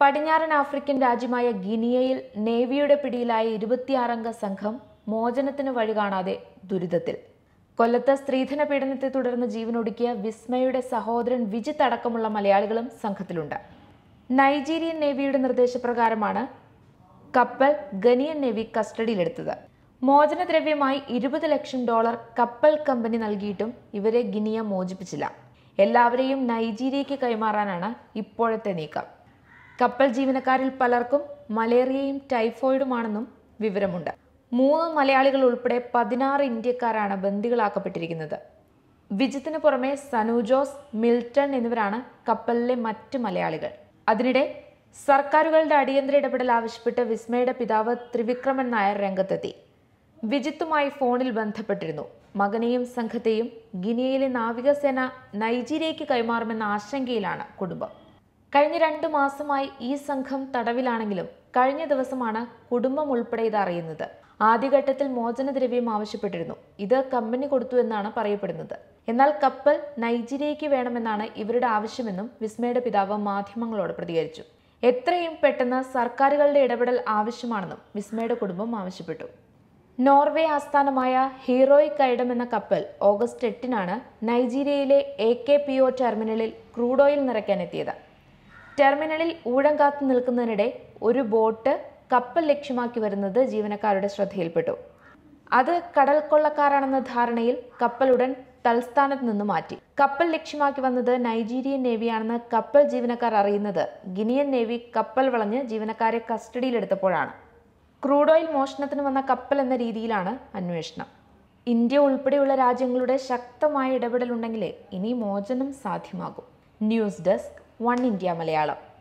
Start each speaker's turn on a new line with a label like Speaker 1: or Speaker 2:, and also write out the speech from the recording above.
Speaker 1: പടിഞ്ഞാറൻ ആഫ്രിക്കൻ രാജ്യമായ ഗിനിയയിൽ നേവിയുടെ പിടിയിലായ ഇരുപത്തിയാറംഗ സംഘം മോചനത്തിന് വഴി കാണാതെ ദുരിതത്തിൽ കൊല്ലത്ത് സ്ത്രീധന പീഡനത്തെ തുടർന്ന് ജീവനൊടുക്കിയ വിസ്മയുടെ സഹോദരൻ വിജിത്ത് അടക്കമുള്ള മലയാളികളും സംഘത്തിലുണ്ട് നൈജീരിയൻ നേവിയുടെ നിർദ്ദേശപ്രകാരമാണ് കപ്പൽ ഗനിയൻ നേവി കസ്റ്റഡിയിലെടുത്തത് മോചനദ്രവ്യമായി ഇരുപത് ലക്ഷം ഡോളർ കപ്പൽ കമ്പനി നൽകിയിട്ടും ഇവരെ ഗിനിയ മോചിപ്പിച്ചില്ല എല്ലാവരെയും നൈജീരിയയ്ക്ക് കൈമാറാനാണ് ഇപ്പോഴത്തെ നീക്കം കപ്പൽ ജീവനക്കാരിൽ പലർക്കും മലേറിയയും ടൈഫോയിഡുമാണെന്നും വിവരമുണ്ട് മൂന്ന് മലയാളികൾ ഉൾപ്പെടെ പതിനാറ് ഇന്ത്യക്കാരാണ് ബന്ദികളാക്കപ്പെട്ടിരിക്കുന്നത് വിജിത്തിന് പുറമെ സനു ജോസ് മിൽട്ടൺ എന്നിവരാണ് കപ്പലിലെ മറ്റ് മലയാളികൾ അതിനിടെ സർക്കാരുകളുടെ അടിയന്തര ഇടപെടൽ ആവശ്യപ്പെട്ട് വിസ്മയുടെ പിതാവ് ത്രിവിക്രമൻ നായർ രംഗത്തെത്തി വിജിത്തുമായി ഫോണിൽ ബന്ധപ്പെട്ടിരുന്നു മകനെയും സംഘത്തെയും ഗിനിയയിലെ നാവികസേന നൈജീരിയയ്ക്ക് കൈമാറുമെന്ന ആശങ്കയിലാണ് കുടുംബം കഴിഞ്ഞ രണ്ടു മാസമായി ഈ സംഘം തടവിലാണെങ്കിലും കഴിഞ്ഞ ദിവസമാണ് കുടുംബം ഉൾപ്പെടെ ഇത് അറിയുന്നത് ആദ്യഘട്ടത്തിൽ മോചനദ്രവ്യം ആവശ്യപ്പെട്ടിരുന്നു ഇത് കമ്പനി കൊടുത്തു എന്നാണ് പറയപ്പെടുന്നത് എന്നാൽ കപ്പൽ നൈജീരിയയ്ക്ക് വേണമെന്നാണ് ഇവരുടെ ആവശ്യമെന്നും വിസ്മയുടെ പിതാവ് മാധ്യമങ്ങളോട് പ്രതികരിച്ചു എത്രയും പെട്ടെന്ന് സർക്കാരുകളുടെ ഇടപെടൽ ആവശ്യമാണെന്നും വിസ്മയുടെ കുടുംബം ആവശ്യപ്പെട്ടു നോർവേ ആസ്ഥാനമായ ഹീറോയിക് ഐഡം എന്ന കപ്പൽ ഓഗസ്റ്റ് എട്ടിനാണ് നൈജീരിയയിലെ എ കെ പി ഒ ടെർമിനലിൽ ക്രൂഡ് ഓയിൽ നിറയ്ക്കാനെത്തിയത് ടെർമിനലിൽ ഊഴം കാത്തു നിൽക്കുന്നതിനിടെ ഒരു ബോട്ട് കപ്പൽ ലക്ഷ്യമാക്കി വരുന്നത് ജീവനക്കാരുടെ ശ്രദ്ധയിൽപ്പെട്ടു അത് കടൽ കൊള്ളക്കാരാണെന്ന ധാരണയിൽ കപ്പൽ ഉടൻ തൽസ്ഥാനത്ത് നിന്ന് മാറ്റി കപ്പൽ ലക്ഷ്യമാക്കി വന്നത് നൈജീരിയൻ നേവിയാണെന്ന് കപ്പൽ ജീവനക്കാർ അറിയുന്നത് ഗിനിയൻ നേവി കപ്പൽ വളഞ്ഞ് ജീവനക്കാരെ കസ്റ്റഡിയിലെടുത്തപ്പോഴാണ് ക്രൂഡ് ഓയിൽ മോഷണത്തിന് വന്ന കപ്പൽ എന്ന രീതിയിലാണ് അന്വേഷണം ഇന്ത്യ ഉൾപ്പെടെയുള്ള രാജ്യങ്ങളുടെ ശക്തമായ ഇടപെടലുണ്ടെങ്കിലേ ഇനി മോചനം സാധ്യമാകും news desk one India Malayalam